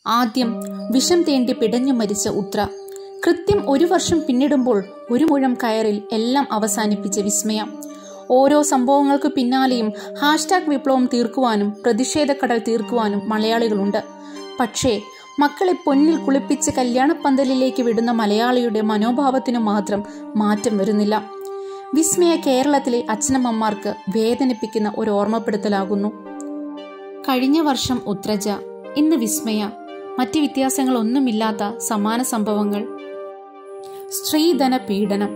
ആദ്യം വിഷം തേണ്ടി പിടഞ്ഞു മരിച്ച ഉത്ര കൃത്യം ഒരു വർഷം പിന്നിടുമ്പോൾ ഒരു മുഴം കയറിൽ എല്ലാം അവസാനിപ്പിച്ച വിസ്മയ ഓരോ സംഭവങ്ങൾക്ക് പിന്നാലെയും ഹാഷ്ടാഗ് വിപ്ലവം തീർക്കുവാനും പ്രതിഷേധക്കടൽ തീർക്കുവാനും മലയാളികളുണ്ട് പക്ഷേ മക്കളെ പൊന്നിൽ കുളിപ്പിച്ച് കല്യാണപ്പന്തലിലേക്ക് വിടുന്ന മലയാളിയുടെ മനോഭാവത്തിനു മാത്രം മാറ്റം വരുന്നില്ല വിസ്മയ കേരളത്തിലെ അച്ഛനമ്മമാർക്ക് വേദനിപ്പിക്കുന്ന ഒരു ഓർമ്മപ്പെടുത്തലാകുന്നു കഴിഞ്ഞ വർഷം ഉത്രജ ഇന്ന് വിസ്മയ മറ്റ് വ്യത്യാസങ്ങളൊന്നുമില്ലാത്ത സമാന സംഭവങ്ങൾ സ്ത്രീധന പീഡനം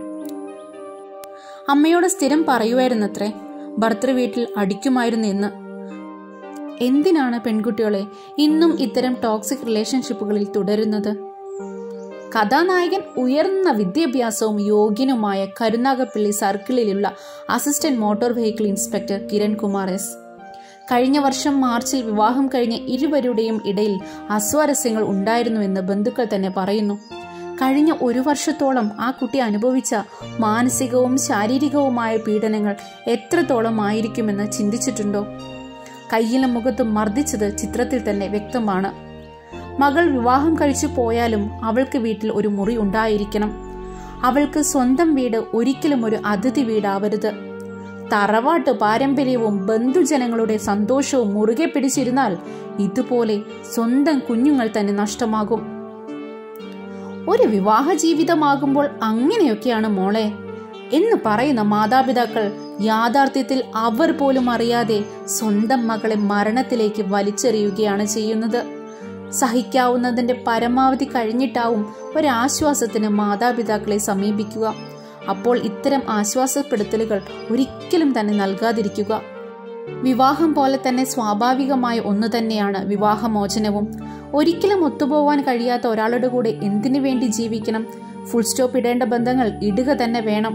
അമ്മയോട് സ്ഥിരം പറയുമായിരുന്നത്രേ ഭർത്തൃ വീട്ടിൽ അടിക്കുമായിരുന്നു എന്ന് എന്തിനാണ് പെൺകുട്ടികളെ ഇന്നും ഇത്തരം ടോക്സിക് റിലേഷൻഷിപ്പുകളിൽ തുടരുന്നത് കഥാനായകൻ ഉയർന്ന വിദ്യാഭ്യാസവും യോഗ്യനുമായ കരുനാഗപ്പള്ളി സർക്കിളിലുള്ള assistant motor vehicle inspector Kiran Kumar S കഴിഞ്ഞ വർഷം മാർച്ചിൽ വിവാഹം കഴിഞ്ഞ ഇരുവരുടെയും ഇടയിൽ അസ്വാരസ്യങ്ങൾ ഉണ്ടായിരുന്നുവെന്ന് ബന്ധുക്കൾ തന്നെ പറയുന്നു കഴിഞ്ഞ ഒരു വർഷത്തോളം ആ കുട്ടി അനുഭവിച്ച മാനസികവും ശാരീരികവുമായ പീഡനങ്ങൾ എത്രത്തോളം ആയിരിക്കുമെന്ന് ചിന്തിച്ചിട്ടുണ്ടോ കയ്യിലും മുഖത്തും മർദ്ദിച്ചത് ചിത്രത്തിൽ തന്നെ വ്യക്തമാണ് മകൾ വിവാഹം കഴിച്ചു പോയാലും അവൾക്ക് വീട്ടിൽ ഒരു മുറി ഉണ്ടായിരിക്കണം അവൾക്ക് സ്വന്തം വീട് ഒരിക്കലും ഒരു അതിഥി വീടാവരുത് തറവാട്ട് പാരമ്പര്യവും ബന്ധുജനങ്ങളുടെ സന്തോഷവും മുറുകെ പിടിച്ചിരുന്നാൽ ഇതുപോലെ സ്വന്തം കുഞ്ഞുങ്ങൾ തന്നെ നഷ്ടമാകും ഒരു വിവാഹ ജീവിതമാകുമ്പോൾ അങ്ങനെയൊക്കെയാണ് മോളെ എന്ന് പറയുന്ന മാതാപിതാക്കൾ യാഥാർത്ഥ്യത്തിൽ അവർ പോലും അറിയാതെ സ്വന്തം മകളെ മരണത്തിലേക്ക് വലിച്ചെറിയുകയാണ് ചെയ്യുന്നത് സഹിക്കാവുന്നതിന്റെ പരമാവധി കഴിഞ്ഞിട്ടാവും ഒരാശ്വാസത്തിന് മാതാപിതാക്കളെ സമീപിക്കുക അപ്പോൾ ഇത്തരം ആശ്വാസപ്പെടുത്തലുകൾ ഒരിക്കലും തന്നെ നൽകാതിരിക്കുക വിവാഹം പോലെ തന്നെ സ്വാഭാവികമായ ഒന്നു തന്നെയാണ് വിവാഹമോചനവും ഒരിക്കലും ഒത്തുപോവാൻ കഴിയാത്ത ഒരാളുടെ കൂടെ എന്തിനു വേണ്ടി ജീവിക്കണം ഫുൾ സ്റ്റോപ്പ് ഇടേണ്ട ബന്ധങ്ങൾ ഇടുക തന്നെ വേണം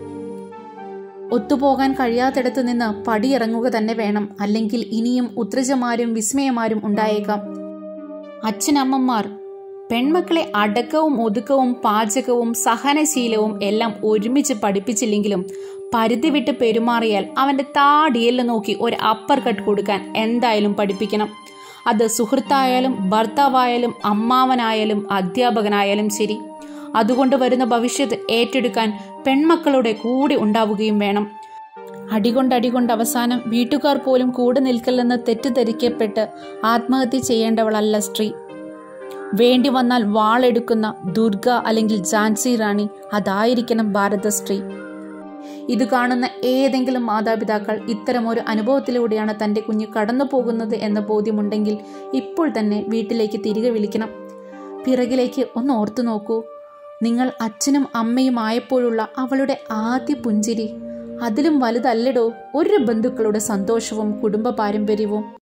ഒത്തുപോകാൻ കഴിയാത്തിടത്തു നിന്ന് പടിയിറങ്ങുക തന്നെ വേണം അല്ലെങ്കിൽ ഇനിയും ഉത്രജമാരും വിസ്മയമാരും ഉണ്ടായേക്കാം അച്ഛനമ്മമാർ പെൺമക്കളെ അടക്കവും ഒതുക്കവും പാചകവും സഹനശീലവും എല്ലാം ഒരുമിച്ച് പഠിപ്പിച്ചില്ലെങ്കിലും പരിധി വിട്ട് പെരുമാറിയാൽ അവന്റെ താടിയെല്ലാം നോക്കി ഒരു അപ്പർ കട്ട് കൊടുക്കാൻ എന്തായാലും പഠിപ്പിക്കണം അത് സുഹൃത്തായാലും ഭർത്താവായാലും അമ്മാവനായാലും അധ്യാപകനായാലും ശരി അതുകൊണ്ട് വരുന്ന ഭവിഷ്യത്ത് ഏറ്റെടുക്കാൻ പെൺമക്കളുടെ കൂടെ ഉണ്ടാവുകയും വേണം അടികൊണ്ട് അടികൊണ്ട് അവസാനം വീട്ടുകാർ പോലും കൂടെ നിൽക്കില്ലെന്ന് തെറ്റിദ്ധരിക്കപ്പെട്ട് ആത്മഹത്യ ചെയ്യേണ്ടവളല്ല സ്ത്രീ വേണ്ടി വന്നാൽ വാളെടുക്കുന്ന ദുർഗ അല്ലെങ്കിൽ ഝാൻസി റാണി അതായിരിക്കണം ഭാരത സ്ത്രീ ഇത് കാണുന്ന ഏതെങ്കിലും മാതാപിതാക്കൾ ഇത്തരമൊരു അനുഭവത്തിലൂടെയാണ് തൻ്റെ കുഞ്ഞ് കടന്നു പോകുന്നത് എന്ന ബോധ്യമുണ്ടെങ്കിൽ ഇപ്പോൾ തന്നെ വീട്ടിലേക്ക് തിരികെ വിളിക്കണം പിറകിലേക്ക് ഒന്ന് ഓർത്തു നോക്കൂ നിങ്ങൾ അച്ഛനും അമ്മയും ആയപ്പോഴുള്ള അവളുടെ ആദ്യ പുഞ്ചിരി അതിലും വലുതല്ലടോ ഒരു ബന്ധുക്കളുടെ സന്തോഷവും കുടുംബ പാരമ്പര്യവും